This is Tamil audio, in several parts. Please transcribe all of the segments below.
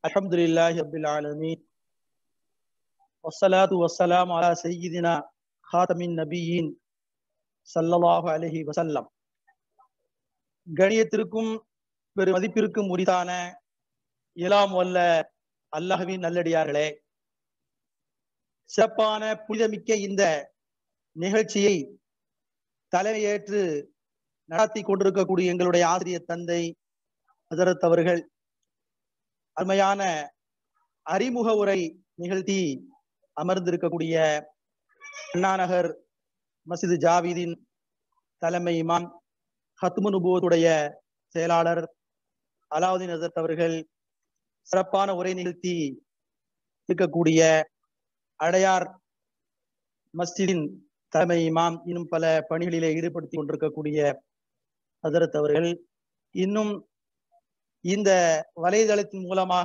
الحمد لله رب العالمين والصلاة والسلام على سيدنا خاتم النبيين صلى الله عليه وسلم கணியத்திற்கும் பெரு மதிப்பிற்கும் உரிதான இலாம் வல்ல அல்லாஹ்வின் நல்லடியார்களே சிறப்பான புனிதமிக்க இந்த நிகழ்ச்சியை தலைமையேற்று நடத்தி கொண்டிருக்கக்கூடிய எங்களுடைய ஆசிரியர் தந்தை ஹசரத் அவர்கள் அருமையான அறிமுக உரை நிகழ்த்தி அமர்ந்திருக்கக்கூடிய அண்ணாநகர் மசிது ஜாவீதின் தலைமை இமாம் ஹத்மு நுபுவத்துடைய செயலாளர் அலாவுதீன் ஹசரத் அவர்கள் சிறப்பான உரை நிகழ்த்தி இருக்கக்கூடிய அடையார் மஸ்ஜிதின் தலைமை இமாம் இன்னும் பல பணிகளிலே ஈடுபடுத்தி கொண்டிருக்கக்கூடிய ஹசரத் அவர்கள் இன்னும் இந்த வலைதளத்தின் மூலமாக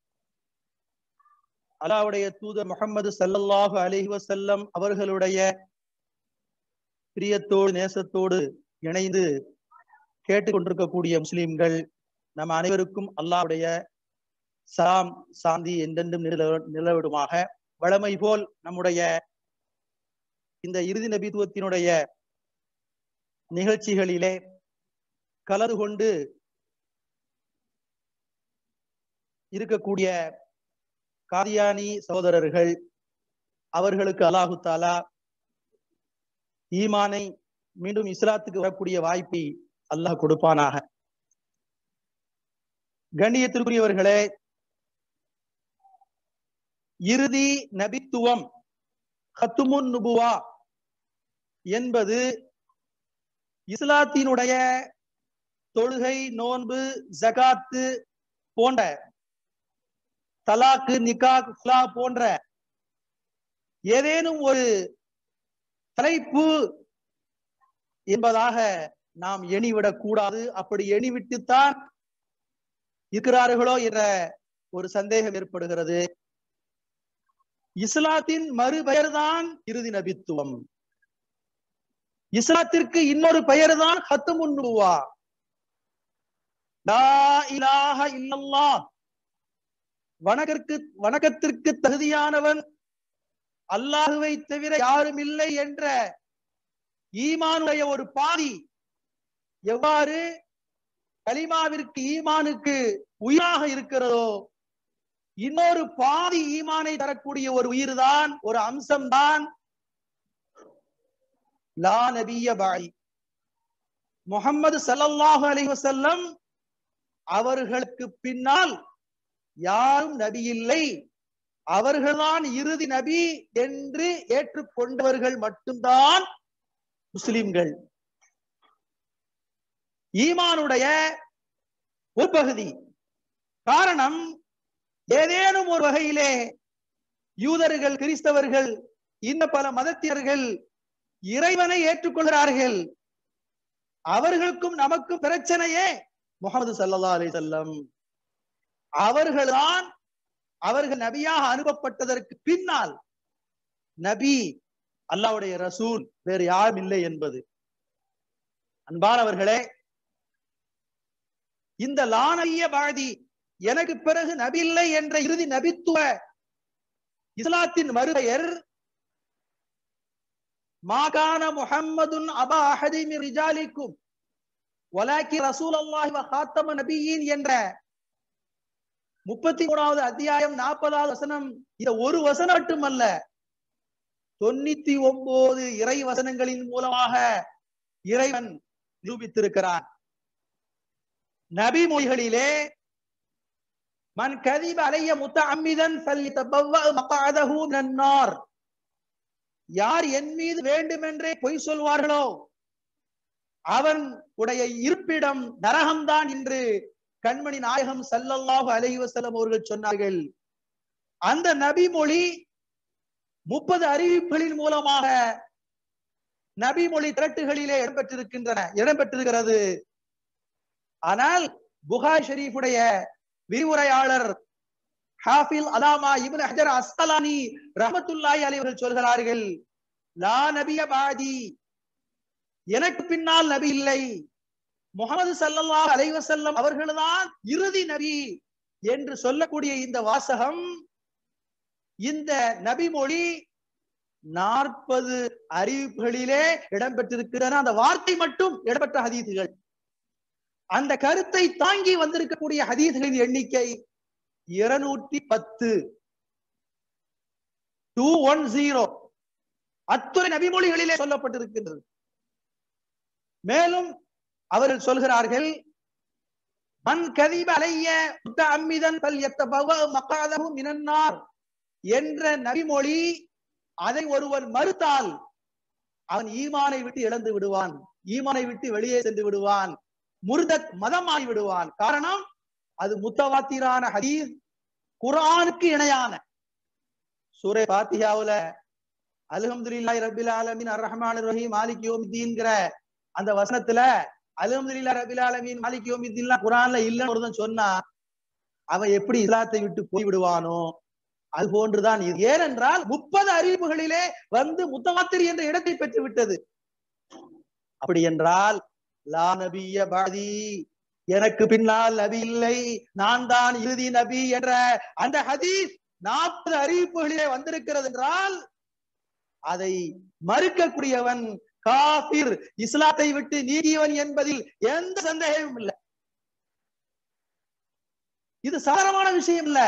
அல்லாவுடைய தூதர் முகமது சல்லல்லாஹு அலிஹி வசல்லம் அவர்களுடைய பிரியத்தோடு நேசத்தோடு இணைந்து கேட்டுக்கொண்டிருக்கக்கூடிய முஸ்லிம்கள் நம் அனைவருக்கும் அல்லாவுடைய சலாம் சாந்தி என்றென்றும் நில நிலவிடுமாக வளமை போல் நம்முடைய இந்த இறுதி நபித்துவத்தினுடைய நிகழ்ச்சிகளிலே கலந்து கொண்டு இருக்கக்கூடிய காதியானி சகோதரர்கள் அவர்களுக்கு அல்லாஹு தாலா ஈமானை மீண்டும் இஸ்லாத்துக்கு வரக்கூடிய வாய்ப்பை அல்லாஹ் கொடுப்பானாக கண்ணியத்திற்குரியவர்களே இறுதி நபித்துவம் ஹத்துமுன் நுபுவா என்பது இஸ்லாத்தினுடைய தொழுகை நோன்பு ஜகாத்து போன்ற தலாக்கு நிகா குலா போன்ற ஏதேனும் ஒரு தலைப்பு என்பதாக நாம் எண்ணிவிடக் கூடாது அப்படி எண்ணிவிட்டுத்தான் இருக்கிறார்களோ என்ற ஒரு சந்தேகம் ஏற்படுகிறது இஸ்லாத்தின் மறுபெயர் தான் இறுதி நபித்துவம் இஸ்லாத்திற்கு இன்னொரு பெயர் தான் ஹத்து முன்னுவா வணக்கத்திற்கு வணக்கத்திற்கு தகுதியானவன் அல்லாஹுவை தவிர யாரும் இல்லை என்ற ஈமானுடைய ஒரு பாதி எவ்வாறு கலிமாவிற்கு ஈமானுக்கு உயிராக இருக்கிறதோ இன்னொரு பாதி ஈமானை தரக்கூடிய ஒரு உயிர் தான் ஒரு அம்சம் தான் லா நபிய பாய் முகமது சல்லல்லாஹு அலி வசல்லம் அவர்களுக்கு பின்னால் யாரும் நபி இல்லை அவர்கள்தான் இறுதி நபி என்று ஏற்றுக்கொண்டவர்கள் மட்டும்தான் முஸ்லிம்கள் ஈமானுடைய ஒரு பகுதி காரணம் ஏதேனும் ஒரு வகையிலே யூதர்கள் கிறிஸ்தவர்கள் இந்த பல மதத்தியர்கள் இறைவனை ஏற்றுக்கொள்கிறார்கள் அவர்களுக்கும் நமக்கும் பிரச்சனையே முகமது சல்லா அலி செல்லம் அவர்கள்தான் அவர்கள் நபியாக அனுப்பப்பட்டதற்கு பின்னால் நபி அல்லாவுடைய ரசூல் வேறு யாரும் இல்லை என்பது அன்பானவர்களே இந்த லானைய பாதி எனக்கு பிறகு நபில்லை என்ற இறுதி நபித்துவ இஸ்லாத்தின் மறுபெயர் மாகான முஹம்மதுன் அபா அஹதிமி ரிஜாலிக்கும் வலாக்கி ரசூல் அல்லாஹி வஹாத்தம நபியின் என்ற முப்பத்தி மூணாவது அத்தியாயம் நாற்பதாவது வசனம் இந்த ஒரு வசனம் மட்டுமல்ல தொண்ணூத்தி ஒன்பது இறை வசனங்களின் மூலமாக இறைவன் நிரூபித்திருக்கிறான் நபி மொழிகளிலே மன் கதிப அலைய முத்த அம்மிதன் நன்னார் யார் என் மீது வேண்டுமென்றே பொய் சொல்வார்களோ அவன் உடைய இருப்பிடம் நரகம்தான் என்று கண்மணி நாயகம் சல்லல்லாஹு அலைஹி வஸல்லம் அவர்கள் சொன்னார்கள் அந்த நபி மொழி முப்பது அறிவிப்புகளின் மூலமாக நபி மொழி திரட்டுகளிலே இடம்பெற்றிருக்கின்றன இடம்பெற்றிருக்கிறது ஆனால் புகார் ஷெரீஃபுடைய விரிவுரையாளர் ஹாஃபில் அலாமா இப்னு ஹஜர் அஸ்கலானி ரஹமத்துல்லாஹி அலைஹி அவர்கள் சொல்கிறார்கள் லா நபிய பாதி எனக்கு பின்னால் நபி இல்லை முகமது சல்லல்லாஹு அலைஹி வஸல்லம் அவர்கள்தான் இறுதி நபி என்று சொல்லக்கூடிய இந்த வாசகம் இந்த நபிமொழி நாற்பது அறிவிப்புகளிலே இடம்பெற்றிருக்கின்றன அந்த வார்த்தை மட்டும் இடம்பெற்ற ஹதீதுகள் அந்த கருத்தை தாங்கி வந்திருக்கக்கூடிய ஹதீதுகளின் எண்ணிக்கை இருநூற்றி பத்து டூ ஒன் ஜீரோ அத்துறை நபிமொழிகளிலே சொல்லப்பட்டிருக்கின்றது மேலும் அவர்கள் சொல்கிறார்கள் மன் கதிப அலைய அம்மிதன் பல் எத்த மக்காதவும் மினன்னார் என்ற நபிமொழி அதை ஒருவன் மறுத்தால் அவன் ஈமானை விட்டு இழந்து விடுவான் ஈமானை விட்டு வெளியே சென்று விடுவான் முருதத் மதமாகி விடுவான் காரணம் அது முத்தவாத்திரான ஹதீஸ் குரானுக்கு இணையான சூரை பாத்தியாவுல அல்ஹம்துலில்லாஹி ரபில் ஆலமீன் அர் ரஹ்மான் ரஹீம் மாலிக் யோமித்தீன்ங்கிற அந்த வசனத்துல அல்ஹம்துலில்லாஹி ரபில் ஆலமீன் மாலிக் யோமித்தீன்லாம் குரான்ல இல்லைன்னு ஒருத்தன் சொன்னா அவன் எப்படி இஸ்லாத்தை விட்டு போய் விடுவானோ அது போன்றுதான் இது ஏனென்றால் முப்பது அறிவிப்புகளிலே வந்து முத்தவாத்திரி என்ற இடத்தை பெற்று விட்டது அப்படி என்றால் லா நபிய பாதி எனக்கு பின்னால் நபி இல்லை நான் தான் இறுதி நபி என்ற அந்த ஹதீஸ் நாற்பது அறிவிப்புகளிலே வந்திருக்கிறது என்றால் அதை மறுக்கக்கூடியவன் காபிர் இஸ்லாத்தை விட்டு நீங்கியவன் என்பதில் எந்த சந்தேகமும் இல்லை இது சாதாரணமான விஷயம் இல்ல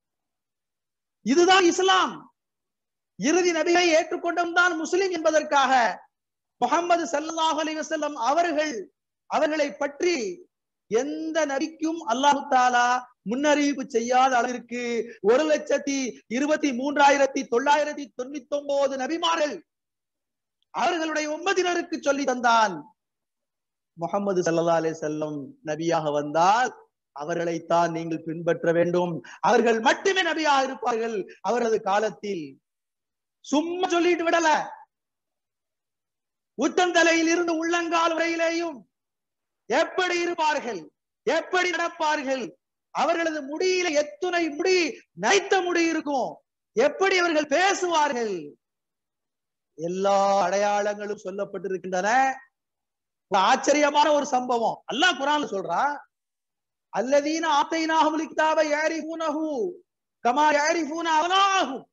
இதுதான் இஸ்லாம் இறுதி நபியை ஏற்றுக்கொண்டும் தான் முஸ்லிம் என்பதற்காக முகமது சல்லாஹ் அலி வசல்லம் அவர்கள் அவர்களை பற்றி எந்த நபிக்கும் அல்லாஹு தாலா முன்னறிவிப்பு செய்யாத அளவிற்கு ஒரு லட்சத்தி இருபத்தி மூன்றாயிரத்தி தொள்ளாயிரத்தி தொண்ணூத்தி ஒன்பது நபிமார்கள் அவர்களுடைய உம்மதினருக்கு சொல்லி தந்தான் முகமது சல்லா அலே செல்லம் நபியாக வந்தால் அவர்களைத்தான் நீங்கள் பின்பற்ற வேண்டும் அவர்கள் மட்டுமே நபியாக இருப்பார்கள் அவரது காலத்தில் சும்மா சொல்லிட்டு விடல உத்தந்தலையில் இருந்து உள்ளங்கால் வரையிலேயும் எப்படி இருப்பார்கள் எப்படி நடப்பார்கள் அவர்களது முடியில எத்துணை முடி நைத்த முடி இருக்கும் எப்படி அவர்கள் பேசுவார்கள் எல்லா அடையாளங்களும் சொல்லப்பட்டிருக்கின்றன ஆச்சரியமான ஒரு சம்பவம் அல்லாஹ் குரான் சொல்றான் அல்லதீன ஆத்தைனாகும் கிதாபை யாரிஃபூனஹு கமா யாரிஃபூன அவனாகும்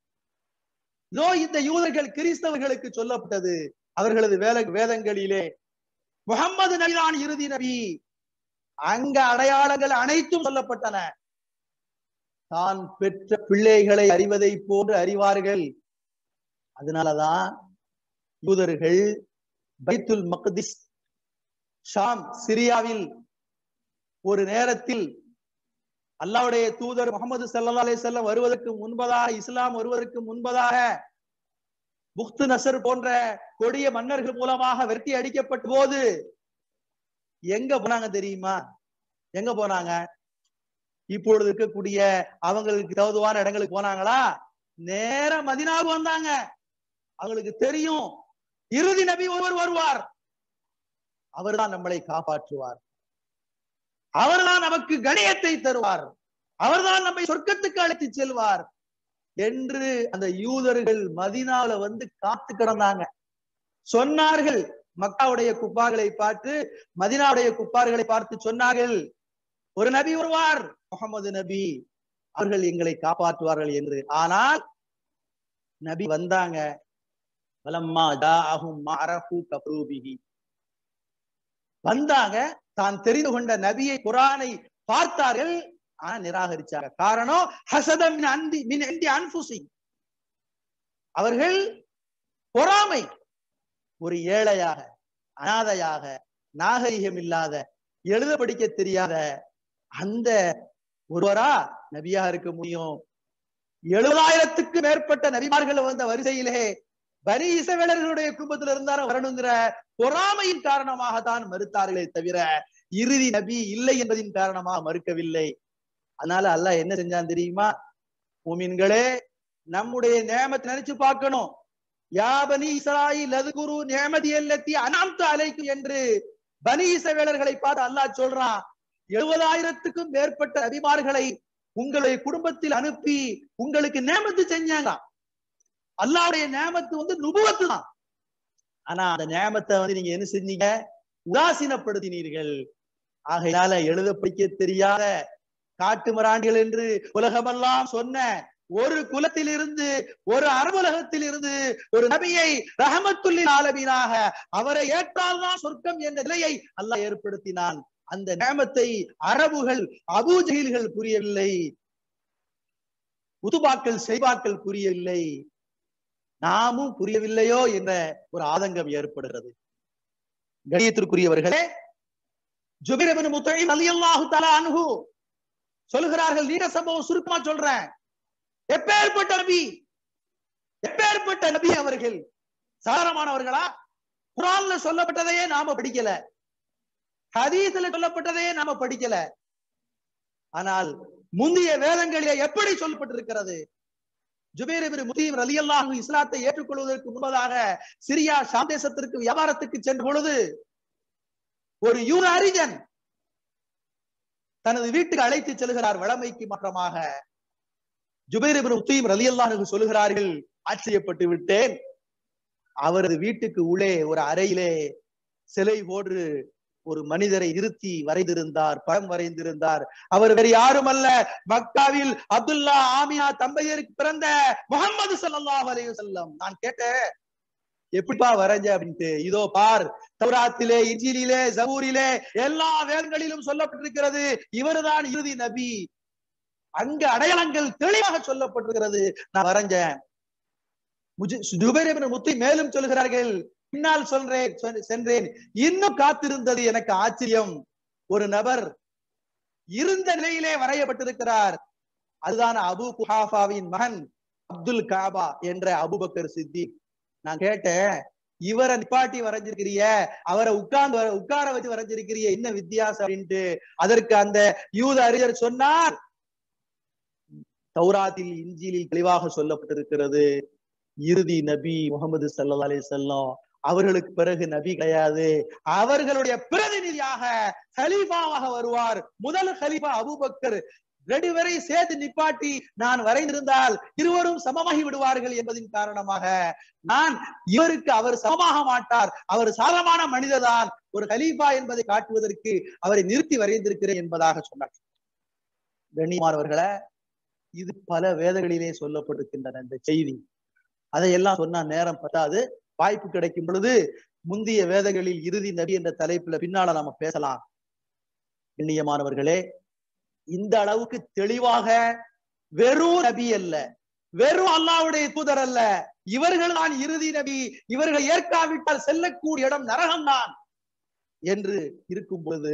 இதோ இந்த யூதர்கள் கிறிஸ்தவர்களுக்கு சொல்லப்பட்டது அவர்களது வேல வேதங்களிலே முகம்மது நபிதான் இறுதி நபி அங்க அடையாளங்கள் அனைத்தும் சொல்லப்பட்டன தான் பெற்ற பிள்ளைகளை அறிவதை போன்று அறிவார்கள் அதனாலதான் யூதர்கள் பைத்துல் மக்திஸ் ஷாம் சிரியாவில் ஒரு நேரத்தில் அல்லாவுடைய தூதர் முகமது சல்லா அலி செல்லம் வருவதற்கு முன்பதாக இஸ்லாம் வருவதற்கு முன்பதாக புக்து நசர் போன்ற கொடிய மன்னர்கள் மூலமாக வெட்டி அடிக்கப்பட்ட போது எங்க போனாங்க தெரியுமா எங்க போனாங்க இப்பொழுது இருக்கக்கூடிய அவங்களுக்கு தகுதுவான இடங்களுக்கு போனாங்களா நேர மதினாவுக்கு வந்தாங்க அவங்களுக்கு தெரியும் இறுதி நபி ஒருவர் வருவார் அவர்தான் நம்மளை காப்பாற்றுவார் அவர்தான் நமக்கு கணியத்தை தருவார் அவர்தான் நம்மை சொர்க்கத்துக்கு அழைத்து செல்வார் என்று அந்த யூதர்கள் மதினால வந்து காத்து கிடந்தாங்க சொன்னார்கள் மக்காவுடைய குப்பார்களை பார்த்து மதினாவுடைய குப்பார்களை பார்த்து சொன்னார்கள் ஒரு நபி வருவார் முகமது நபி அவர்கள் எங்களை காப்பாற்றுவார்கள் என்று ஆனால் நபி வந்தாங்க வலம்மா ஜாஅஹும் மஅரஃபு கஃபரூபிஹி வந்தாங்க தான் தெரிந்து கொண்ட நபியை குரானை பார்த்தார்கள் ஆனா நிராகரிச்சாங்க காரணம் ஹசதம் மின் அந்தி மின் இந்தி அன்புசி அவர்கள் பொறாமை ஒரு ஏழையாக அனாதையாக நாகரிகம் இல்லாத எழுத படிக்க தெரியாத அந்த ஒருவரா நபியா இருக்க முடியும் எழுபதாயிரத்துக்கு மேற்பட்ட நபிமார்கள் வந்த வரிசையிலே பனி இசவேலர்களுடைய குடும்பத்தில் இருந்தாலும் வரணுங்கிற பொறாமையின் காரணமாக தான் மறுத்தார்களே தவிர இறுதி நபி இல்லை என்பதின் காரணமாக மறுக்கவில்லை அதனால அல்லாஹ் என்ன செஞ்சான் தெரியுமா மூமின்களே நம்முடைய நேமத்தை நினைச்சு பார்க்கணும் யா பனி இஸ்ராயில் அதுகுரு நேமதி எல்லத்தி அனாம்து அலைக்கும் என்று பனி இசவேலர்களை பார்த்து அல்லாஹ் சொல்றான் எழுபதாயிரத்துக்கும் மேற்பட்ட அபிமார்களை உங்களுடைய குடும்பத்தில் அனுப்பி உங்களுக்கு நேமத்து செஞ்சாங்க அல்லாவுடைய நேமத்து வந்து நுபுவத்து தான் ஆனா அந்த நேமத்தை வந்து நீங்க என்ன செஞ்சீங்க உதாசீனப்படுத்தினீர்கள் ஆகையால எழுத படிக்க தெரியாத காட்டு மிராண்டிகள் என்று உலகமெல்லாம் சொன்ன ஒரு குலத்திலிருந்து ஒரு அரபுலகத்தில் இருந்து ஒரு நபியை ரஹமத்துல்லில் ஆலமீனாக அவரை ஏற்றால்தான் சொர்க்கம் என்ற நிலையை அல்லாஹ் ஏற்படுத்தினான் அந்த நேமத்தை அரபுகள் அபூஜகில்கள் புரியவில்லை உதுபாக்கள் செய்வாக்கள் புரியவில்லை நாமும் புரியவில்லையோ என்ற ஒரு ஆதங்கம் ஏற்படுகிறது கணியத்திற்குரியவர்களே ஜுபிரபின் முத்தையும் அலியல்லாஹு தலா அன்ஹு சொல்லுகிறார்கள் நீண்ட சம்பவம் சுருக்கமா சொல்றேன் எப்பேற்பட்ட நபி எப்பேற்பட்ட நபி அவர்கள் சாதாரணமானவர்களா குரான்ல சொல்லப்பட்டதையே நாம படிக்கல ஹதீஸ்ல சொல்லப்பட்டதையே நாம படிக்கல ஆனால் முந்தைய வேதங்களிலே எப்படி சொல்லப்பட்டிருக்கிறது ஜுபேர் இப்னு முத்தீம் ரலியல்லாஹு இஸ்லாத்தை ஏற்றுக்கொள்வதற்கு முன்பதாக சிரியா ஷாம் தேசத்திற்கு வியாபாரத்துக்கு சென்ற பொழுது ஒரு யூத அறிஞன் தனது வீட்டுக்கு அழைத்து செல்கிறார் வளமைக்கு மாற்றமாக ஜுபைர் இப்னு முத்தீம் ரலியல்லாஹு சொல்லுகிறார்கள் ஆச்சரியப்பட்டு விட்டேன் அவரது வீட்டுக்கு உள்ளே ஒரு அறையிலே சிலை போன்று ஒரு மனிதரை இருத்தி வரைந்திருந்தார் படம் வரைந்திருந்தார் அவர் வேறு யாரும் அல்ல மக்காவில் அப்துல்லா ஆமியா தம்பையருக்கு பிறந்த முகமது ஸல்லல்லாஹு அலைஹி வஸல்லம் நான் கேட்டேன் எப்படிப்பா வரைஞ்ச அப்படின்ட்டு இதோ பார் தௌராத்திலே இஞ்சிலிலே ஜபூரிலே எல்லா வேதங்களிலும் சொல்லப்பட்டிருக்கிறது இவர்தான் இறுதி நபி அங்க அடையாளங்கள் தெளிவாக சொல்லப்பட்டிருக்கிறது நான் வரைஞ்சேன் முஜி- ஜுபைர் இப்னு முத்தி மேலும் சொல்கிறார்கள் பின்னால் சொல்றேன் சொல்- சென்றேன் இன்னும் காத்திருந்தது எனக்கு ஆச்சரியம் ஒரு நபர் இருந்த நிலையிலே வரையப்பட்டிருக்கிறார் அதுதான் அபு குஹாஃபாவின் மகன் அப்துல் காபா என்ற அபுபக்கர் சித்திக் நான் கேட்டேன் இவரை நிப்பாட்டி வரைஞ்சிருக்கிறிய அவரை உட்கார்ந்து வர- உட்கார வச்சு வரைஞ்சிருக்கிறிய என்ன வித்தியாசம் அப்படின்ட்டு அதற்கு அந்த யூத அறிஞர் சொன்னார் தௌராத்தில் இஞ்சிலில் தெளிவாக சொல்லப்பட்டிருக்கிறது இறுதி நபி முகமது சல்லா அலி செல்லம் அவர்களுக்கு பிறகு நபி கிடையாது அவர்களுடைய பிரதிநிதியாக ஹலீஃபாவாக வருவார் முதல் ஹலீஃபா அபூபக்கர் ரெண்டு பேரை சேர்த்து நிப்பாட்டி நான் வரைந்திருந்தால் இருவரும் சமமாகி விடுவார்கள் என்பதின் காரணமாக நான் இவருக்கு அவர் சமமாக மாட்டார் அவர் சாதமான மனிதர்தான் ஒரு கலீஃபா என்பதை காட்டுவதற்கு அவரை நிறுத்தி வரைந்திருக்கிறேன் என்பதாக சொன்னார் கண்ணியமானவர்களே இது பல வேதங்களிலே சொல்லப்பட்டிருக்கின்றன இந்த செய்தி அதையெல்லாம் சொன்னா நேரம் பத்தாது வாய்ப்பு கிடைக்கும் பொழுது முந்தைய வேதங்களில் இறுதி நபி என்ற தலைப்புல பின்னால நாம பேசலாம் கண்ணியமானவர்களே இந்த அளவுக்கு தெளிவாக வெறும் நபி அல்ல வெறும் அல்லாவுடைய தூதர் அல்ல இவர்கள் தான் இறுதி நபி இவர்கள் ஏற்காவிட்டால் செல்லக்கூடிய இடம் நரகம்தான் என்று இருக்கும் பொழுது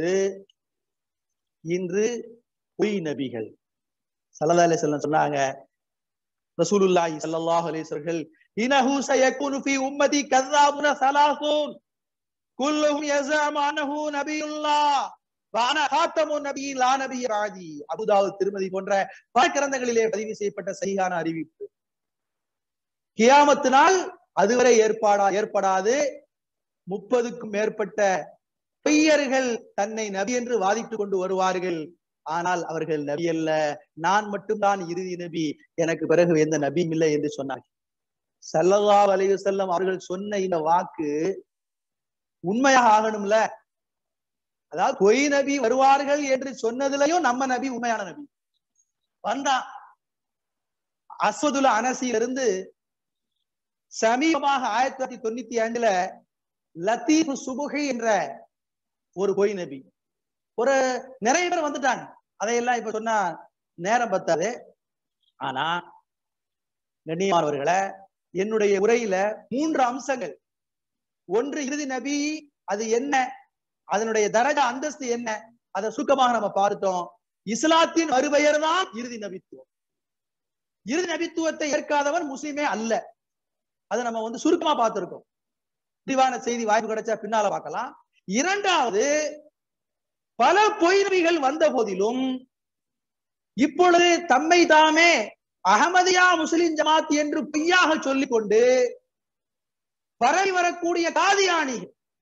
இன்று பொய் நபிகள் சல்லல்லாஹு அலைஹி வஸல்லம் சொன்னாங்க ரசூலுல்லாஹி ஸல்லல்லாஹு அலைஹி வஸல்லம் இனஹு சயகுனு ஃபீ உம்மதி கذابுன ஸலாஸூன் குல்லுஹும் யஸாமு அன்னஹு நபியுல்லாஹ் வான காத்தமு நபி லா நபி ராஜி அபுதாவுத் திருமதி போன்ற பல கிரந்தங்களிலே பதிவு செய்யப்பட்ட சரியான அறிவிப்பு கியாமத்து நாள் அதுவரை ஏற்பாடா ஏற்படாது முப்பதுக்கும் மேற்பட்ட பொய்யர்கள் தன்னை நபி என்று வாதிட்டுக் கொண்டு வருவார்கள் ஆனால் அவர்கள் நபி அல்ல நான் மட்டும்தான் இறுதி நபி எனக்கு பிறகு எந்த நபியும் இல்லை என்று சொன்னார் ஸல்லல்லாஹு அலைஹி வஸல்லம் அவர்கள் சொன்ன இந்த வாக்கு உண்மையாக ஆகணும்ல அதாவது பொய் நபி வருவார்கள் என்று சொன்னதுலயும் நம்ம நபி உண்மையான நபி வந்தான் அஸ்வதுல அனசியிலிருந்து சமீபமாக ஆயிரத்தி தொள்ளாயிரத்தி தொண்ணூத்தி ஆண்டுல லத்தீப் சுபுகி என்ற ஒரு பொய் நபி ஒரு நிறைய பேர் வந்துட்டாங்க அதையெல்லாம் இப்ப சொன்னா நேரம் பத்தாது ஆனா கண்ணியமானவர்களே என்னுடைய உரையில மூன்று அம்சங்கள் ஒன்று இறுதி நபி அது என்ன அதனுடைய தரஜா அந்தஸ்து என்ன அதை சுருக்கமாக நம்ம பார்த்தோம் இஸ்லாத்தின் மறுபெயர் தான் இறுதி நபித்துவம் இறுதி நபித்துவத்தை ஏற்காதவன் முஸ்லிமே அல்ல அதை நம்ம வந்து சுருக்கமா பார்த்திருக்கோம் விரிவான செய்தி வாய்ப்பு கிடைச்சா பின்னால பார்க்கலாம் இரண்டாவது பல பொய் நபிகள் வந்த போதிலும் இப்பொழுது தம்மை தாமே அகமதியா முஸ்லிம் ஜமாத் என்று பொய்யாக சொல்லிக் கொண்டு பரவி வரக்கூடிய காதியானி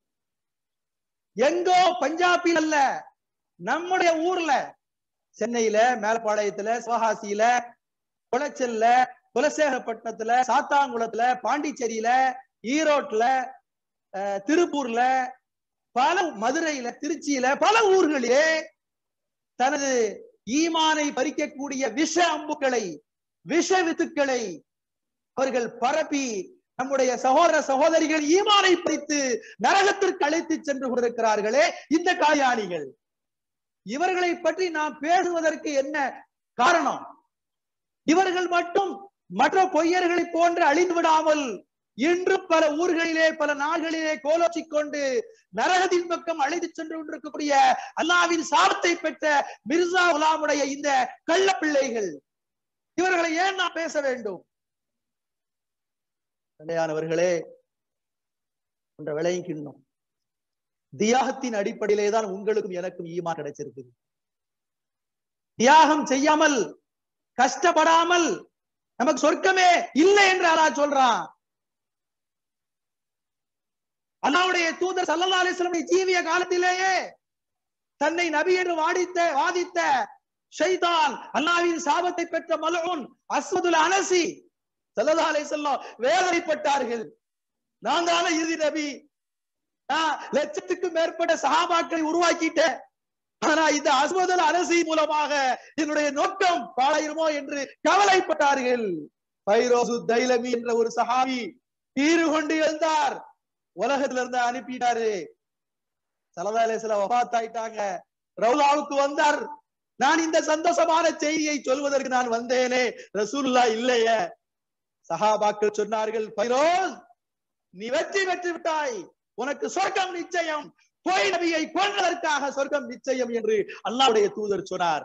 எங்கோ பஞ்சாபில் அல்ல நம்முடைய ஊர்ல சென்னையில மேலப்பாளையத்துல சிவகாசியில குளச்சல்ல குலசேகரப்பட்டினத்துல சாத்தாங்குளத்துல பாண்டிச்சேரியில ஈரோட்ல அஹ், திருப்பூர்ல பல மதுரையில திருச்சியில பல ஊர்களிலே தனது ஈமானை பறிக்கக்கூடிய விஷ அம்புகளை விஷ வித்துக்களை அவர்கள் பரப்பி நம்முடைய சகோதர சகோதரிகள் ஈமானை பறித்து நரகத்திற்கு அழைத்து சென்று கொண்டிருக்கிறார்களே இந்த காயானிகள் இவர்களை பற்றி நாம் பேசுவதற்கு என்ன காரணம் இவர்கள் மட்டும் மற்ற பொய்யர்களை போன்று அழிந்து விடாமல் இன்று பல ஊர்களிலே பல நாடுகளிலே கோலோச்சிக் கொண்டு நரகத்தின் பக்கம் அழைத்து சென்று கொண்டிருக்கக்கூடிய அல்லாவின் சாபத்தை பெற்ற மிர்சா உலாமுடைய இந்த கள்ள பிள்ளைகள் இவர்களை ஏன் நாம் பேச வேண்டும் நிலையானவர்களே என்ற விளையும் தியாகத்தின் அடிப்படையிலே தான் உங்களுக்கும் எனக்கும் ஈமா கிடைச்சிருக்குது தியாகம் செய்யாமல் கஷ்டப்படாமல் நமக்கு சொர்க்கமே இல்லை என்று அல்லா சொல்றான் அல்லாவுடைய தூதர் சல்லா அலிஸ்லமுடைய ஜீவிய காலத்திலேயே தன்னை நபி என்று வாடித்த வாதித்த ஷைதான் அல்லாவின் சாபத்தை பெற்ற மலூன் அஸ்வதுல் அனசி சல்லா அலிஸ்லாம் வேதனைப்பட்டார்கள் நான் தானே இறுதி நபி நான் லட்சத்துக்கும் மேற்பட்ட சகாபாக்களை உருவாக்கிட்டேன் ஆனா இந்த அஸ்வதல் அரசி மூலமாக என்னுடைய நோக்கம் பாழாயிருமோ என்று கவலைப்பட்டார்கள் பைரோசு தைலமி என்ற ஒரு சஹாபி தீரு கொண்டு எழுந்தார் உலகத்துல இருந்து அனுப்பிட்டாரு சலதாலேசில வபாத்தாயிட்டாங்க ரவுலாவுக்கு வந்தார் நான் இந்த சந்தோஷமான செய்தியை சொல்வதற்கு நான் வந்தேனே ரசூல்லா இல்லையே சஹாபாக்கள் சொன்னார்கள் பைரோஸ் நீ வெற்றி பெற்று விட்டாய் உனக்கு சொர்க்கம் நிச்சயம் பொய் நபியை கொன்றதற்காக சொர்க்கம் நிச்சயம் என்று அல்லாவுடைய தூதர் சொன்னார்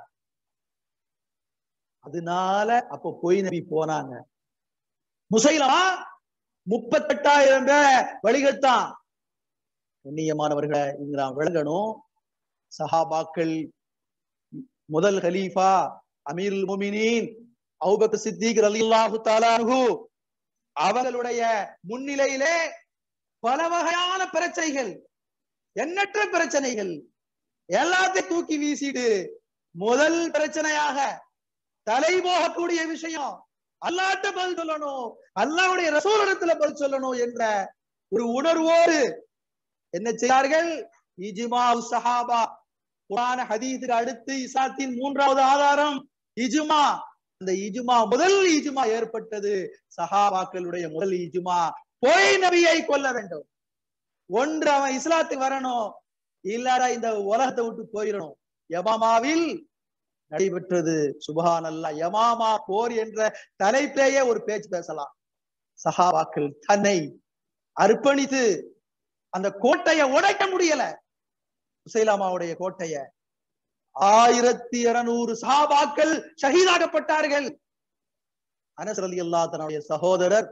அதனால அப்ப பொய் நபி போனாங்க முசைலமா முப்பத்தெட்டாயிரம் பேரை வழிகட்டான் கண்ணியமானவர்களை இங்க நாம் விளங்கணும் சஹாபாக்கள் முதல் ஹலீஃபா அமீருல் முமினின் அவுபக் சித்திக் ரலியல்லாஹு தஆலாஹு அவர்களுடைய முன்னிலையிலே பல வகையான பிரச்சனைகள் எண்ணற்ற பிரச்சனைகள் எல்லாத்தையும் தூக்கி வீசிட்டு முதல் பிரச்சனையாக தலை போகக்கூடிய விஷயம் அல்லாட்ட பதில் சொல்லணும் அல்லாவுடைய ரசூலிடத்துல பதில் சொல்லணும் என்ற ஒரு உணர்வோடு என்ன செய்தார்கள் இஜ்மா சஹாபா குரான ஹதீதுக்கு அடுத்து இசாத்தின் மூன்றாவது ஆதாரம் இஜுமா அந்த இஜுமா முதல் இஜுமா ஏற்பட்டது சஹாபாக்களுடைய முதல் இஜுமா பொய் நபியை கொல்ல வேண்டும் ஒன்று அவன் இஸ்லாத்துக்கு வரணும் இல்லாடா இந்த உலகத்தை விட்டு போயிடணும் யமாமாவில் நடைபெற்றது சுபஹான் அல்லா யமாமா போர் என்ற தலைப்பிலேயே ஒரு பேச்சு பேசலாம் சஹாபாக்கள் தன்னை அர்ப்பணித்து அந்த கோட்டையை உடைக்க முடியல உசைலாமாவுடைய கோட்டைய ஆயிரத்தி இருநூறு சஹாபாக்கள் ஷஹீதாக்கப்பட்டார்கள் அனஸ் அலி அல்லா தன்னுடைய சகோதரர்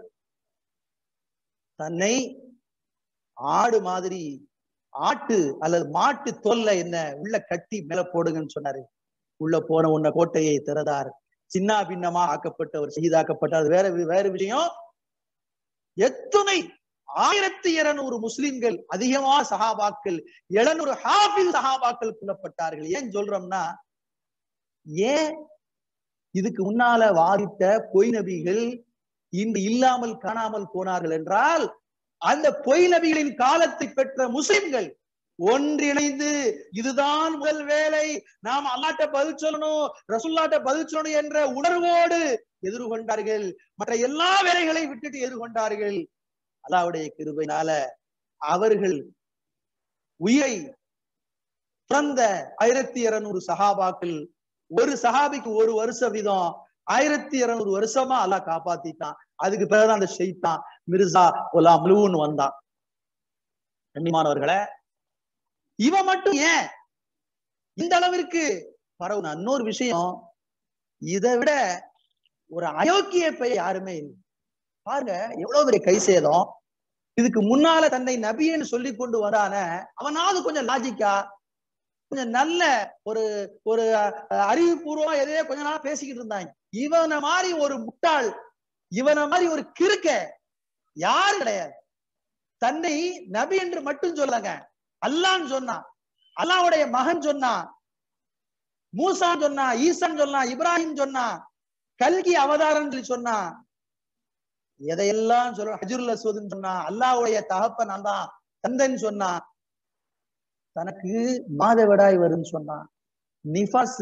தன்னை ஆடு மாதிரி ஆட்டு அல்லது மாட்டு தோல்ல என்ன உள்ள கட்டி மேல போடுங்கன்னு சொன்னாரு உள்ள போன உன்ன கோட்டையை திறதார் சின்ன பின்னமா ஆக்கப்பட்டவர் செய்தாக்கப்பட்டார் அது வேற வேற விஷயம் எத்துணை ஆயிரத்தி இருநூறு முஸ்லிம்கள் அதிகமா சஹாபாக்கள் எழுநூறு ஹாஃபில் சஹாபாக்கள் கொல்லப்பட்டார்கள் ஏன் சொல்றோம்னா ஏன் இதுக்கு முன்னால வாதித்த பொய் நபிகள் இன்று இல்லாமல் காணாமல் போனார்கள் என்றால் அந்த பொய் நபிகளின் காலத்தை பெற்ற முஸ்லிம்கள் ஒன்றிணைந்து இதுதான் முதல் வேலை நாம் அல்லாட்ட பதில் சொல்லணும் ரசுல்லாட்ட பதில் சொல்லணும் என்ற உணர்வோடு எதிர்கொண்டார்கள் மற்ற எல்லா வேலைகளை விட்டுட்டு எதிர்கொண்டார்கள் அல்லாவுடைய கிருபையினால அவர்கள் உயிரை பிறந்த ஆயிரத்தி இருநூறு சஹாபாக்கள் ஒரு சஹாபிக்கு ஒரு வருஷ வீதம் ஆயிரத்தி இருநூறு வருஷமா அல்லாஹ் காப்பாத்திட்டான் அதுக்கு பிறகுதான் அந்த ஷெய்தான் மிர்சா ஒலா முழுன்னு வந்தான் கண்ணியமானவர்களே இவன் மட்டும் ஏன் இந்த அளவிற்கு பரவு இன்னொரு விஷயம் இதை விட ஒரு அயோக்கிய பெயர் யாருமே இல்லை பாருங்க எவ்வளவு பெரிய கை சேதம் இதுக்கு முன்னால தன்னை நபின்னு சொல்லி கொண்டு வரான அவனாவது கொஞ்சம் லாஜிக்கா கொஞ்சம் நல்ல ஒரு ஒரு அறிவுபூர்வமா எதையோ கொஞ்ச நாள் பேசிக்கிட்டு இருந்தாங்க இவனை மாதிரி ஒரு முட்டாள் இவனை மாதிரி ஒரு கிறுக்க யாரு கிடையாது தன்னை நபி என்று மட்டும் சொல்லுங்க அல்லான்னு சொன்னான் அல்லாவுடைய மகன் சொன்னான் மூசான் சொன்னா ஈசான் சொன்னா இப்ராஹிம் சொன்னா கல்கி அவதாரம் சொன்னா எதையெல்லாம் சொல்ற ஹஜுருல் அஸ்வதுன்னு சொன்னா அல்லாவுடைய தகப்பன் நான் தான் தந்தன் சொன்னா தனக்கு மாதவிடாய் வரும்னு சொன்னான் நிஃபாஸ்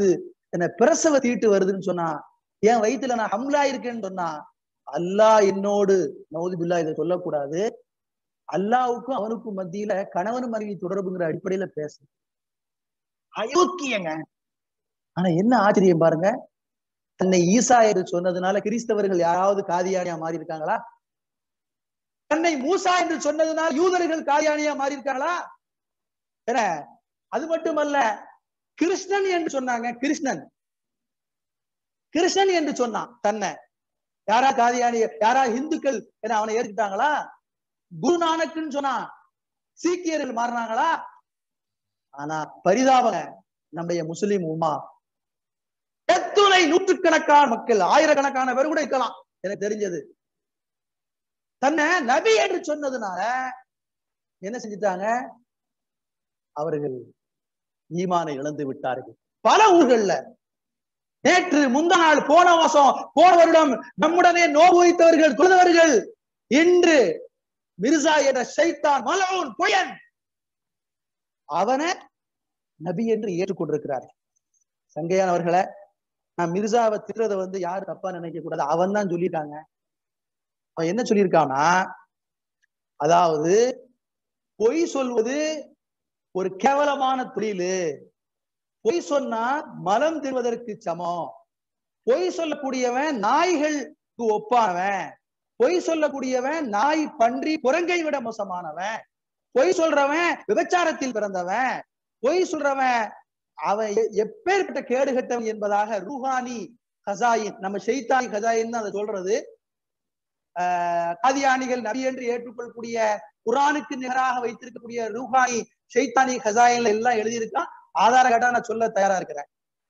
என்ன பிரசவ தீட்டு வருதுன்னு சொன்னா என் வயித்துல நான் ஹம்லா இருக்கேன்னு சொன்னா அல்லாஹ் என்னோடு நவுதுபில்லா இதை சொல்லக்கூடாது அல்லாவுக்கும் அவனுக்கும் மத்தியில கணவன் மனைவி தொடர்புங்கிற அடிப்படையில பேச அயோக்கியங்க ஆனா என்ன ஆச்சரியம் பாருங்க தன்னை ஈசா என்று சொன்னதுனால கிறிஸ்தவர்கள் யாராவது காதியானியா மாறி இருக்காங்களா தன்னை மூசா என்று சொன்னதுனால் யூதர்கள் காதியானியா மாறி இருக்காங்களா என்ன அது மட்டுமல்ல கிருஷ்ணன் என்று சொன்னாங்க கிருஷ்ணன் கிருஷ்ணன் என்று சொன்னான் தன்னை யாரா காதியானி யாரா இந்துக்கள் என அவனை ஏற்றுக்கிட்டாங்களா குரு நானக்குன்னு சொன்னா சீக்கியர்கள் மாறினாங்களா ஆனா பரிதாபங்க நம்முடைய முஸ்லிம் உமா எத்துணை நூற்றுக்கணக்கான மக்கள் ஆயிரக்கணக்கான பேர் கூட இருக்கலாம் எனக்கு தெரிஞ்சது தன்னை நபி என்று சொன்னதுனால என்ன செஞ்சிட்டாங்க அவர்கள் ஈமானை இழந்து விட்டார்கள் பல ஊர்கள்ல நேற்று முந்த நாள் போன மாசம் போன வருடம் நம்முடனே நோவு வைத்தவர்கள் குழந்தவர்கள் இன்று மிர்சா என்ற சைத்தான் மலவுன் பொயன் அவனை நபி என்று ஏற்றுக்கொண்டிருக்கிறார்கள் சங்கையான் அவர்களை நான் மிர்சாவை திட்டுறத வந்து யாரும் தப்பா நினைக்க கூடாது அவன் தான் சொல்லியிருக்காங்க அவன் என்ன சொல்லியிருக்கான்னா அதாவது பொய் சொல்வது ஒரு கேவலமான தொழிலு பொய் சொன்னா மலம் திருவதற்கு சமம் பொய் சொல்லக்கூடியவன் நாய்களுக்கு ஒப்பானவன் பொய் சொல்லக்கூடியவன் நாய் பன்றி குரங்கை விட மோசமானவன் பொய் சொல்றவன் விபச்சாரத்தில் பிறந்தவன் பொய் சொல்றவன் அவன் எப்பேற்பட்ட கேடுகட்டவன் என்பதாக ரூஹானி ஹசாயின் நம்ம ஷெய்தானி ஹசாயின் தான் அதை சொல்றது ஆஹ் காதியானிகள் நபி என்று ஏற்றுக்கொள்ளக்கூடிய குரானுக்கு நிகராக வைத்திருக்கக்கூடிய ரூஹானி ஷெய்தானி ஹசாயின்ல எல்லாம் எழுதியிருக்கான் ஆதார கட்டா நான் சொல்ல தயாரா இருக்கிறேன்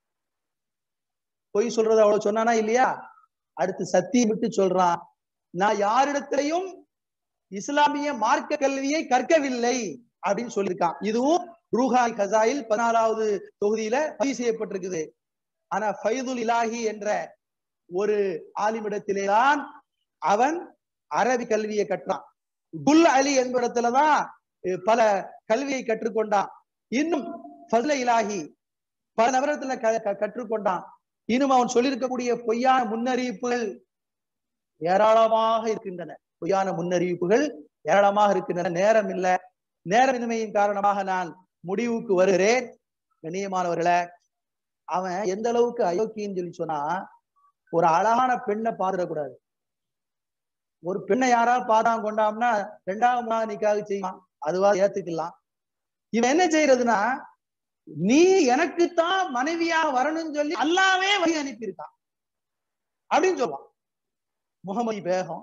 பொய் சொல்றது அவ்வளவு சொன்னானா இல்லையா அடுத்து சத்தியம் விட்டு சொல்றான் நான் யாரிடத்திலையும் இஸ்லாமிய மார்க்க கல்வியை கற்கவில்லை அப்படின்னு சொல்லியிருக்கான் இதுவும் ரூஹாய் ஹசாயில் பதினாலாவது தொகுதியில பதிவு செய்யப்பட்டிருக்குது ஆனா ஃபைதுல் இலாஹி என்ற ஒரு ஆலிமிடத்திலேதான் அவன் அரபி கல்வியை கற்றான் குல் அலி என்ற இடத்துலதான் பல கல்வியை கற்றுக்கொண்டான் இன்னும் ஃபஸ்ல இலாஹி பல நகரத்துல கற்றுக்கொண்டான் இன்னும் அவன் சொல்லியிருக்கக்கூடிய பொய்யான முன்னறிவிப்புகள் ஏராளமாக இருக்கின்றன பொய்யான முன்னறிவிப்புகள் ஏராளமாக இருக்கின்றன நேரம் இல்ல நேரமின்மையின் காரணமாக நான் முடிவுக்கு வருகிறேன் கண்ணியமானவர்களை அவன் எந்த அளவுக்கு அயோக்கியன்னு சொல்லி சொன்னா ஒரு அழகான பெண்ணை பாத்துடக்கூடாது ஒரு பெண்ணை யாராவது பாதான் கொண்டாம்னா ரெண்டாவது மூணாவது நிக்காக செய்யலாம் அதுவா ஏத்துக்கலாம் இவன் என்ன செய்யறதுன்னா நீ எனக்குத்தான் மனைவியா வரணும்னு சொல்லி அல்லாவே வழி அனுப்பியிருக்கான் அப்படின்னு சொல்லுவான் முகமதி பேகம்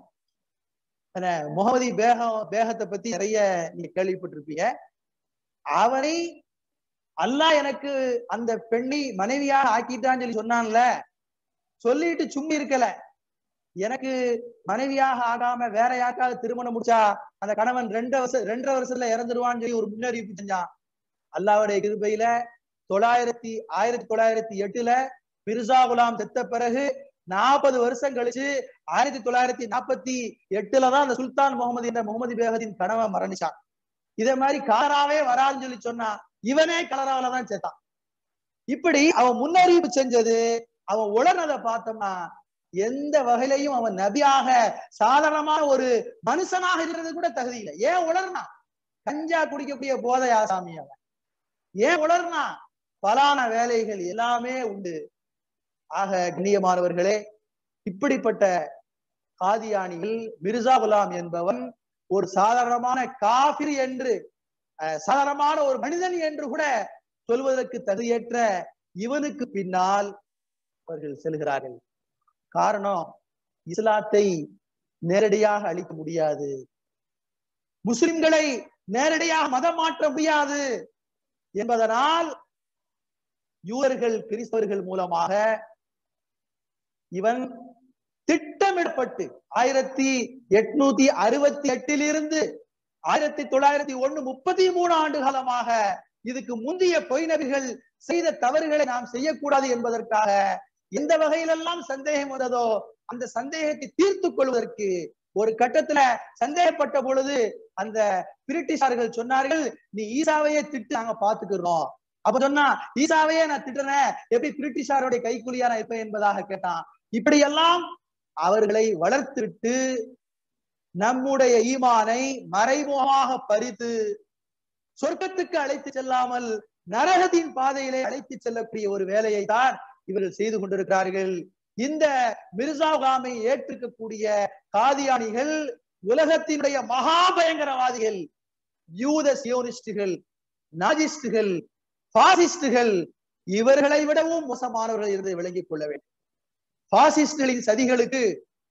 முகமதி பேகம் பேகத்தை பத்தி நிறைய நீங்க கேள்விப்பட்டிருப்பீங்க அவனை அல்லாஹ் எனக்கு அந்த பெண்ணை மனைவியாக ஆக்கிட்டான்னு சொல்லி சொன்னான்ல சொல்லிட்டு சும்மி இருக்கல எனக்கு மனைவியாக ஆகாம வேற யாருக்காவது திருமணம் முடிச்சா அந்த கணவன் ரெண்டு வருஷம் ரெண்டரை வருஷத்துல இறந்துருவான்னு சொல்லி ஒரு முன்னறிவிப்பு செஞ்சான் அல்லாவுடைய கிருபையில தொள்ளாயிரத்தி ஆயிரத்தி தொள்ளாயிரத்தி எட்டுல மிர்சா குலாம் செத்த பிறகு நாற்பது வருஷம் கழிச்சு ஆயிரத்தி தொள்ளாயிரத்தி நாற்பத்தி எட்டுலதான் அந்த சுல்தான் முகமது என்ற முகமது பேகத்தின் கணவன் மரணிச்சான் இதே மாதிரி கலராவே வராதுன்னு சொல்லி சொன்னா இவனே கலராவில தான் சேர்த்தான் இப்படி அவன் முன்னறிவிப்பு செஞ்சது அவன் உளர்னதை பார்த்தோம்னா எந்த வகையிலையும் அவன் நபியாக சாதாரணமான ஒரு மனுஷனாக இருக்கிறது கூட தகுதி இல்லை ஏன் உளர்னா கஞ்சா குடிக்கக்கூடிய போதையா சாமி அவன் ஏன் உளர்னா பலான வேலைகள் எல்லாமே உண்டு ஆக கண்ணியமானவர்களே இப்படிப்பட்ட காதியானியில் மிர்சா குலாம் என்பவன் ஒரு சாதாரணமான காபிர் என்று சாதாரணமான ஒரு மனிதன் என்று கூட சொல்வதற்கு தகுதியற்ற இவனுக்கு பின்னால் அவர்கள் செல்கிறார்கள் காரணம் இஸ்லாத்தை நேரடியாக அழிக்க முடியாது முஸ்லிம்களை நேரடியாக மதம் மாற்ற முடியாது என்பதனால் யூதர்கள் கிறிஸ்தவர்கள் மூலமாக இவன் திட்டமிடப்பட்டு ஆயிரத்தி எட்நூத்தி அறுபத்தி எட்டிலிருந்து ஆயிரத்தி தொள்ளாயிரத்தி ஒண்ணு முப்பத்தி மூணு ஆண்டு காலமாக இதுக்கு முந்தைய பொய் நபிகள் செய்த தவறுகளை நாம் செய்யக்கூடாது என்பதற்காக எந்த வகையிலெல்லாம் சந்தேகம் வந்ததோ அந்த சந்தேகத்தை தீர்த்து கொள்வதற்கு ஒரு கட்டத்துல சந்தேகப்பட்ட பொழுது அந்த பிரிட்டிஷார்கள் சொன்னார்கள் நீ ஈசாவையே திட்டு நாங்க பாத்துக்கிறோம் அப்ப சொன்னா ஈசாவையே நான் திட்டுறேன் எப்படி பிரிட்டிஷாருடைய கைக்கூலியா நான் இருப்பேன் என்பதாக கேட்டான் இப்படியெல்லாம் அவர்களை வளர்த்துவிட்டு நம்முடைய ஈமானை மறைமுகமாக பறித்து சொர்க்கத்துக்கு அழைத்து செல்லாமல் நரகத்தின் பாதையிலே அழைத்து செல்லக்கூடிய ஒரு வேலையை தான் இவர்கள் செய்து கொண்டிருக்கிறார்கள் இந்த மிர்சா காமை ஏற்றுக்கக்கூடிய காதியானிகள் உலகத்தினுடைய மகா பயங்கரவாதிகள் யூத சியோனிஸ்டுகள் நாஜிஸ்டுகள் பாசிஸ்டுகள் இவர்களை விடவும் மோசமானவர்கள் இருந்து விளங்கிக் கொள்ள வேண்டும் பாசிஸ்டுகளின் சதிகளுக்கு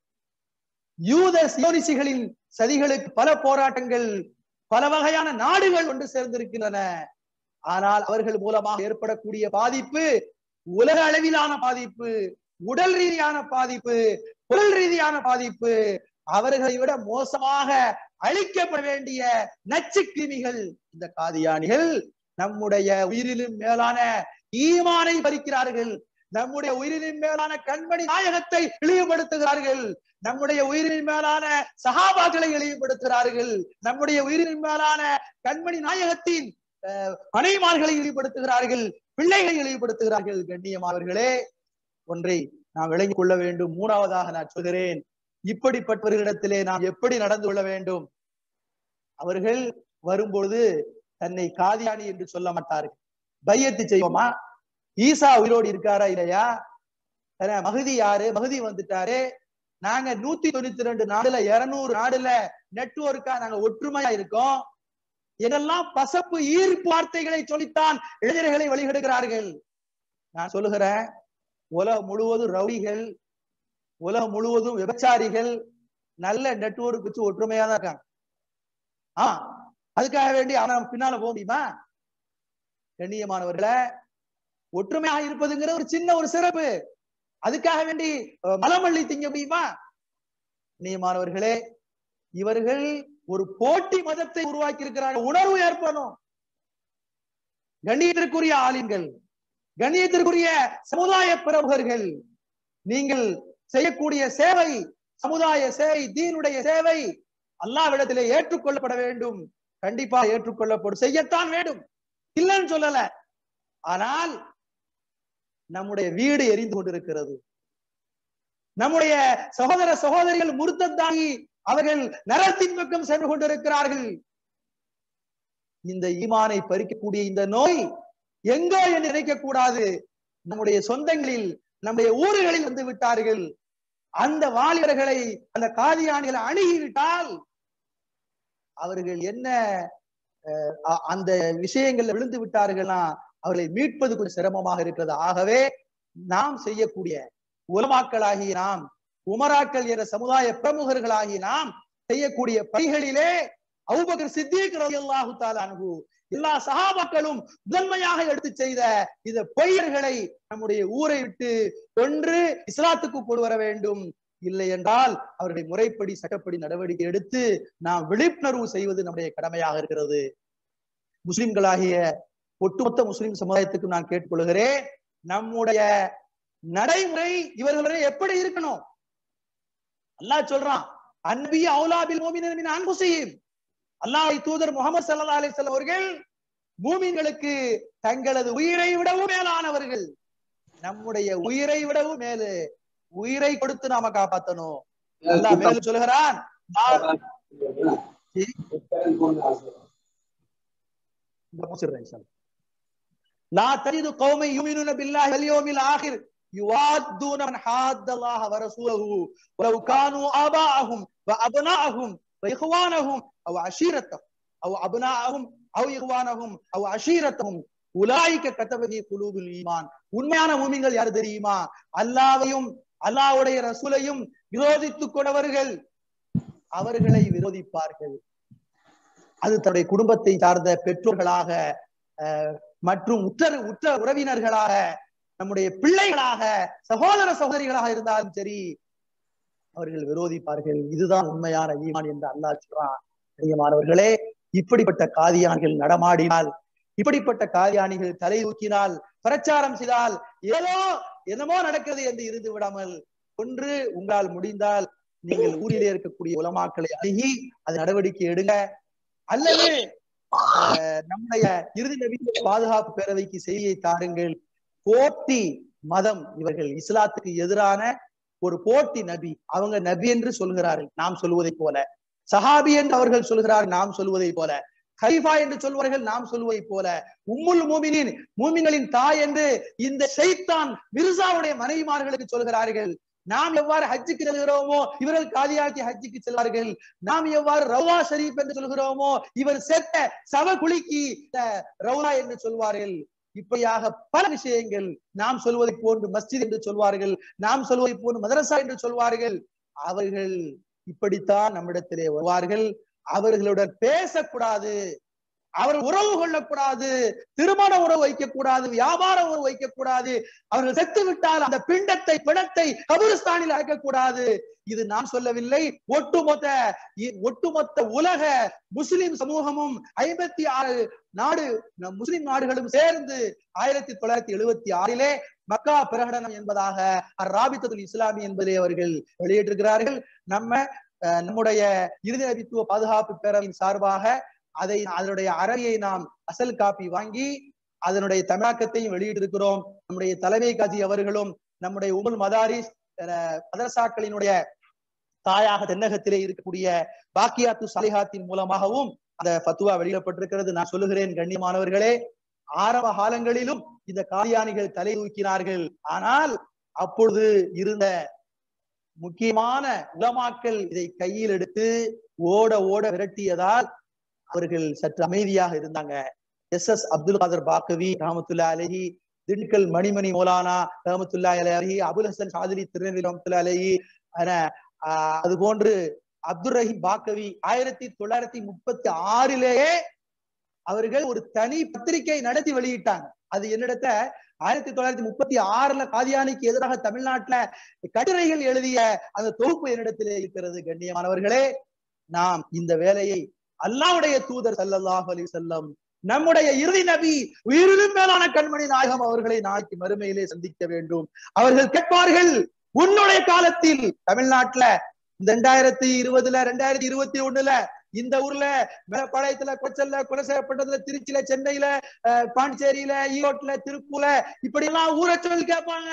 யூத சியோனிசிகளின் சதிகளுக்கு பல போராட்டங்கள் பல வகையான நாடுகள் ஒன்று சேர்ந்திருக்கின்றன ஆனால் அவர்கள் மூலமாக ஏற்படக்கூடிய பாதிப்பு உலக அளவிலான பாதிப்பு உடல் ரீதியான பாதிப்பு பொருள் ரீதியான பாதிப்பு அவர்களை விட மோசமாக அழிக்கப்பட வேண்டிய நச்சு கிருமிகள் இந்த காதியானிகள் நம்முடைய உயிரிலும் மேலான ஈமானை பறிக்கிறார்கள் நம்முடைய உயிரின் மேலான கண்மணி நாயகத்தை இழிவுபடுத்துகிறார்கள் நம்முடைய உயிரின் மேலான சகாபாக்களை இழிவுபடுத்துகிறார்கள் நம்முடைய உயிரின் மேலான கண்மணி நாயகத்தின் மனைமார்களை இழிவுபடுத்துகிறார்கள் பிள்ளைகளை இழிவுபடுத்துகிறார்கள் கண்ணியமானவர்களே ஒன்றை நாம் விளங்கிக் கொள்ள வேண்டும் மூணாவதாக நான் சொல்கிறேன் இப்படிப்பட்டவர்களிடத்திலே நாம் எப்படி நடந்து கொள்ள வேண்டும் அவர்கள் வரும்பொழுது தன்னை காதியானி என்று சொல்ல மாட்டார்கள் பையத்து செய்வோமா ஈசா உயிரோடு இருக்காரா இல்லையா மகுதி யாரு மகுதி வந்துட்டாரு நாங்க நூத்தி தொண்ணூத்தி ரெண்டு நாடுல இருநூறு நாடுல நெட்வொர்க்கா நாங்க ஒற்றுமையா இருக்கோம் இதெல்லாம் பசப்பு ஈர்ப்பு வார்த்தைகளை சொல்லித்தான் இளைஞர்களை வழிகெடுக்கிறார்கள் நான் சொல்லுகிறேன் உலகம் முழுவதும் ரவுடிகள் உலகம் முழுவதும் விபச்சாரிகள் நல்ல நெட்வொர்க் வச்சு ஒற்றுமையா தான் இருக்காங்க ஆஹ் அதுக்காக வேண்டி அவன பின்னால போக முடியுமா கண்ணியமானவர்களை ஒற்றுமையாக இருப்பதுங்கிற ஒரு சின்ன ஒரு சிறப்பு அதுக்காக வேண்டி மலமல்லி திங்க முடியுமா கண்ணியமானவர்களே இவர்கள் ஒரு போட்டி மதத்தை உருவாக்கி இருக்கிறார்கள் உணர்வு ஏற்படும் கண்ணியத்திற்குரிய ஆளுங்கள் கண்ணியத்திற்குரிய சமுதாய பிரமுகர்கள் நீங்கள் செய்யக்கூடிய சேவை சமுதாய சேவை தீனுடைய சேவை அல்லாவிடத்திலே ஏற்றுக்கொள்ளப்பட வேண்டும் கண்டிப்பா ஏற்றுக்கொள்ளப்படும் செய்யத்தான் வேண்டும் இல்லைன்னு சொல்லல ஆனால் நம்முடைய வீடு எரிந்து கொண்டிருக்கிறது நம்முடைய சகோதர சகோதரிகள் முருத்தத்தாகி அவர்கள் நரத்தின் பக்கம் சென்று கொண்டிருக்கிறார்கள் இந்த ஈமானை பறிக்கக்கூடிய இந்த நோய் எங்கோ என்று நினைக்க கூடாது நம்முடைய சொந்தங்களில் நம்முடைய ஊர்களில் வந்து விட்டார்கள் அந்த வாலிபர்களை அந்த காதியானிகளை அணுகிவிட்டால் அவர்கள் என்ன அந்த விஷயங்கள்ல விழுந்து விட்டார்கள்னா அவர்களை மீட்பது கொஞ்சம் சிரமமாக இருக்கிறது ஆகவே நாம் செய்யக்கூடிய உலமாக்களாகிய நாம் உமராக்கள் என்ற சமுதாய பிரமுகர்களாகி நாம் செய்யக்கூடிய பணிகளிலே அவுபக்கர் சித்திக் ரலியல்லாஹு தஆலா அன்ஹு எல்லா சகாபாக்களும் முதன்மையாக எடுத்து செய்த இந்த பொய்யர்களை நம்முடைய ஊரை விட்டு கொன்று இஸ்லாத்துக்கு கொண்டு வர வேண்டும் இல்லை என்றால் அவருடைய முறைப்படி சட்டப்படி நடவடிக்கை எடுத்து நாம் விழிப்புணர்வு செய்வது நம்முடைய கடமையாக இருக்கிறது முஸ்லிம்களாகிய ஒட்டுமொத்த முஸ்லிம் சமுதாயத்துக்கு நான் கேட்டுக்கொள்கிறேன் நம்முடைய நடைமுறை இவர்களை எப்படி இருக்கணும் அல்லாஹ் சொல்றான் அன்பி அவுலாபில் மோமினின் அன்புசையும் அல்லாஹ் தூதர் முகமது சல்லா அலிஸ்லாம் அவர்கள் மூமின்களுக்கு தங்களது உயிரை விடவும் மேலானவர்கள் நம்முடைய உயிரை விடவும் மேலு உயிரை கொடுத்து நாம காப்பாத்தணும் அல்லாஹ் மேலும் சொல்கிறான் லா தஜிது கௌமை யுமினுன பில்லாஹி வல் யௌமில் ஆகிர் يوادون من حاد الله ورسوله ولو كانوا آباءهم وأبناءهم وإخوانهم أو عشيرتهم أو أبناءهم أو إخوانهم أو عشيرتهم உலாய்க்க கத்தபதி குலூபில் ஈமான் உண்மையான மூமிங்கள் யார் தெரியுமா அல்லாவையும் அல்லாவுடைய ரசூலையும் விரோதித்துக் கொண்டவர்கள் அவர்களை விரோதிப்பார்கள் அது தன்னுடைய குடும்பத்தை சார்ந்த பெற்றோர்களாக மற்றும் உற்ற உற்ற உறவினர்களாக நம்முடைய பிள்ளைகளாக சகோதர சகோதரிகளாக இருந்தாலும் சரி அவர்கள் விரோதிப்பார்கள் இதுதான் உண்மையான ஈமான் என்று அல்லாஹ் சொல்றான் பிரியமானவர்களே இப்படிப்பட்ட காதியான்கள் நடமாடினால் இப்படிப்பட்ட காதியானிகள் தலை தூக்கினால் பிரச்சாரம் செய்தால் ஏதோ என்னமோ நடக்கிறது என்று இருந்து விடாமல் ஒன்று உங்களால் முடிந்தால் நீங்கள் ஊரிலே இருக்கக்கூடிய உலமாக்களை அணுகி அது நடவடிக்கை எடுங்க அல்லது அஹ், நம்முடைய இறுதி நபி பாதுகாப்பு பேரவைக்கு செய்தியை தாருங்கள் போட்டி மதம் இவர்கள் இஸ்லாத்துக்கு எதிரான ஒரு போட்டி நபி அவங்க நபி என்று சொல்கிறார்கள் நாம் சொல்வதை போல சஹாபி என்று அவர்கள் சொல்கிறார்கள் நாம் சொல்வதை போல ஹைஃபா என்று சொல்வார்கள் நாம் சொல்வதை போல உம்முல் மூமினின் மூமின்களின் தாய் என்று இந்த ஷைத்தான் மிர்சாவுடைய மனைவிமார்களுக்கு சொல்கிறார்கள் நாம் எவ்வாறு ஹஜ்ஜுக்கு செல்கிறோமோ இவர்கள் காலியாக்கி ஹஜ்ஜுக்கு செல்வார்கள் நாம் எவ்வாறு ரவுலா ஷரீப் என்று சொல்கிறோமோ இவர் செத்த சவ குளிக்கு ரவுலா என்று சொல்வார்கள் இப்படியாக பல விஷயங்கள் நாம் சொல்வதை போன்று மஸ்ஜித் என்று சொல்வார்கள் நாம் சொல்வதை போன்று மதரசா என்று சொல்வார்கள் அவர்கள் இப்படித்தான் நம்மிடத்திலே வருவார்கள் அவர்களுடன் பேசக்கூடாது அவர் உறவு கொள்ளக்கூடாது திருமண உறவு வைக்கக்கூடாது வியாபார உறவு வைக்கக்கூடாது அவர்கள் செத்து விட்டால் அந்த பிண்டத்தை பிணத்தை கபிரிஸ்தானில் அழைக்கக்கூடாது இது நான் சொல்லவில்லை ஒட்டுமொத்த இ- ஒட்டுமொத்த உலக முஸ்லிம் சமூகமும் ஐம்பத்தி ஆறு நாடு நம் முஸ்லிம் நாடுகளும் சேர்ந்து ஆயிரத்தி தொள்ளாயிரத்தி எழுபத்தி ஆறிலே மக்கா பிரகடனம் என்பதாக ராபித்ததுல் இஸ்லாமி என்பதை அவர்கள் வெளியிட்டிருக்கிறார்கள் நம்ம அஹ், நம்முடைய இறுதி நபித்துவ பாதுகாப்பு பேரவையின் சார்பாக அதை அதனுடைய அறவையை நாம் அசல் காப்பி வாங்கி அதனுடைய தமிழாக்கத்தையும் வெளியிட்டிருக்கிறோம் நம்முடைய தலைமை காஜி அவர்களும் நம்முடைய உமல் மதாரிஸ் அஹ், மதரசாக்களினுடைய தாயாக தென்னகத்திலே இருக்கக்கூடிய பாக்கியாத்து சாலிஹாத்தின் மூலமாகவும் அந்த ஃபத்துவா வெளியிடப்பட்டிருக்கிறது நான் சொல்லுகிறேன் கண்ணியமானவர்களே ஆரம்ப காலங்களிலும் இந்த காதியானிகள் தலை தூக்கினார்கள் ஆனால் அப்பொழுது இருந்த முக்கியமான உலமாக்கள் இதை கையில் எடுத்து ஓட ஓட விரட்டியதால் அவர்கள் சற்று அமைதியாக இருந்தாங்க எஸ் எஸ் அப்துல் காதர் பாக்கவி ரஹமத்துல்லா அலஹி திண்டுக்கல் மணிமணி மௌலானா ரஹமத்துல்லா அலஹி அபுல் ஹசன் சாதிரி திருநெல்வேலி ரஹமத்துல்லா அலஹி அது போன்று அப்துல் ரஹீம் பாக்கவி ஆயிரத்தி தொள்ளாயிரத்தி முப்பத்தி ஆறிலேயே அவர்கள் ஒரு தனி பத்திரிகை நடத்தி வெளியிட்டாங்க அது என்னிடத்த ஆயிரத்தி தொள்ளாயிரத்தி முப்பத்தி ஆறுல காதியானிக்கு எதிராக தமிழ்நாட்டுல கட்டுரைகள் எழுதிய அந்த தொகுப்பு என்னிடத்திலே இருக்கிறது கண்ணியமானவர்களே நாம் இந்த வேலையை அல்லாவுடைய தூதர் ஸல்லல்லாஹு அலைஹி வஸல்லம் நம்முடைய இறுதி நபி உயிரிலும் மேலான கண்மணி நாயகம் அவர்களை நாளைக்கு மறுமையிலே சந்திக்க வேண்டும் அவர்கள் கேட்பார்கள் உன்னுடைய காலத்தில் தமிழ்நாட்டுல இந்த ரெண்டாயிரத்தி இருபதுல ரெண்டாயிரத்தி இருபத்தி ஒண்ணுல இந்த ஊர்ல மேலப்பாளையத்துல கொச்சல்ல கொலை செய்யப்பட்டதுல திருச்சியில சென்னையில அஹ், பாண்டிச்சேரியில ஈரோட்டுல திருப்பூர்ல இப்படி எல்லாம் ஊரை சொல்லி கேட்பாங்க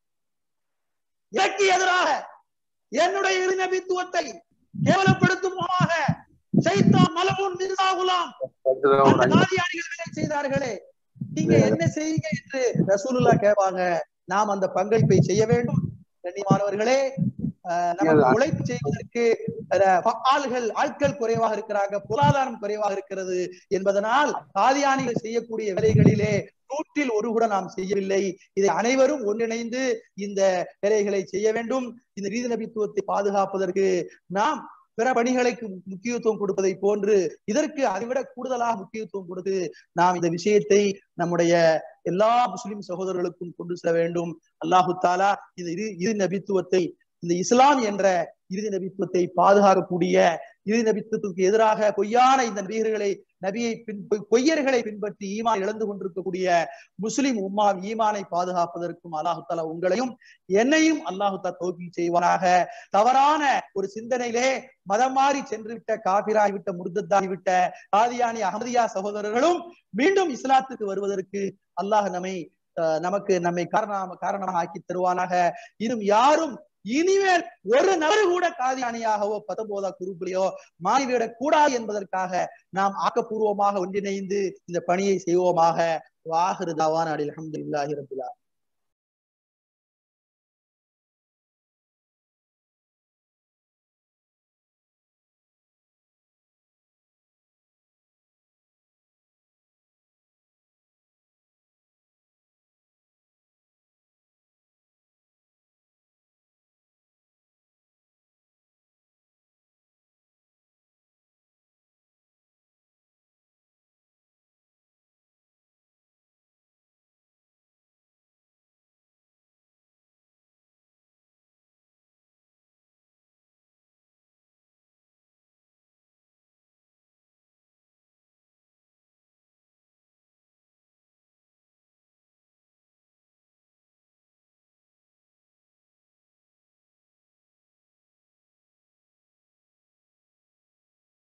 எனக்கு எதிராக என்னுடைய இறுநபித்துவத்தை கேவலப்படுத்தும் முகமாக சைத்தான் மலமுன் மிர்சாகுலாம் அந்த காதியானிகள் வேலை செய்தார்களே நீங்க என்ன செய்யுங்க என்று ரசூலுல்லா கேட்பாங்க நாம் அந்த பங்களிப்பை செய்ய வேண்டும் கண்ணியமானவர்களே அஹ், நமக்கு உழைப்பு செய்வதற்கு அஹ், ஆள்கள் ஆட்கள் குறைவாக இருக்கிறாங்க பொருளாதாரம் குறைவாக இருக்கிறது என்பதனால் காதியானிகள் செய்யக்கூடிய வேலைகளிலே நூற்றில் ஒரு கூட நாம் செய்யவில்லை இதை அனைவரும் ஒன்றிணைந்து இந்த வேலைகளை செய்ய வேண்டும் இந்த ரீதி நபித்துவத்தை பாதுகாப்பதற்கு நாம் பிற பணிகளுக்கு முக்கியத்துவம் கொடுப்பதை போன்று இதற்கு அதைவிட கூடுதலாக முக்கியத்துவம் கொடுத்து நாம் இந்த விஷயத்தை நம்முடைய எல்லா முஸ்லிம் சகோதரர்களுக்கும் கொண்டு செல்ல வேண்டும் அல்லாஹு தாலா இந்த இரு இரு நபித்துவத்தை இந்த இஸ்லாம் என்ற இறுதி நபித்துவத்தை பாதுகாக்கக்கூடிய இறுதி நபித்துவத்துக்கு எதிராக பொய்யான இந்த நபிகர்களை நபியை பின் பொய்- பொய்யர்களை பின்பற்றி ஈமான் இழந்து கொண்டிருக்கக்கூடிய முஸ்லிம் உம்மா ஈமானை பாதுகாப்பதற்கும் அல்லாஹு தாலா உங்களையும் என்னையும் அல்லாஹு தாலா தோல்வி செய்வானாக தவறான ஒரு சிந்தனையிலே மதம் மாறி சென்று விட்ட காபிராய் விட்ட முர்தத்தாகி விட்ட காதியானி அகமதியா சகோதரர்களும் மீண்டும் இஸ்லாத்துக்கு வருவதற்கு அல்லாஹ் நம்மை அஹ், நமக்கு நம்மை காரணம் காரணமாக ஆக்கி தருவானாக இன்னும் யாரும் இனிமேல் ஒரு நபர் கூட காதியானியாகவோ பத்தொன்பதா குரூப்பிலேயோ மாறிவிடக் கூடாது என்பதற்காக நாம் ஆக்கப்பூர்வமாக ஒன்றிணைந்து இந்த பணியை செய்வோமாக வாஹிருதாவான் அலி அஹமதுல்லாஹி ரபிலா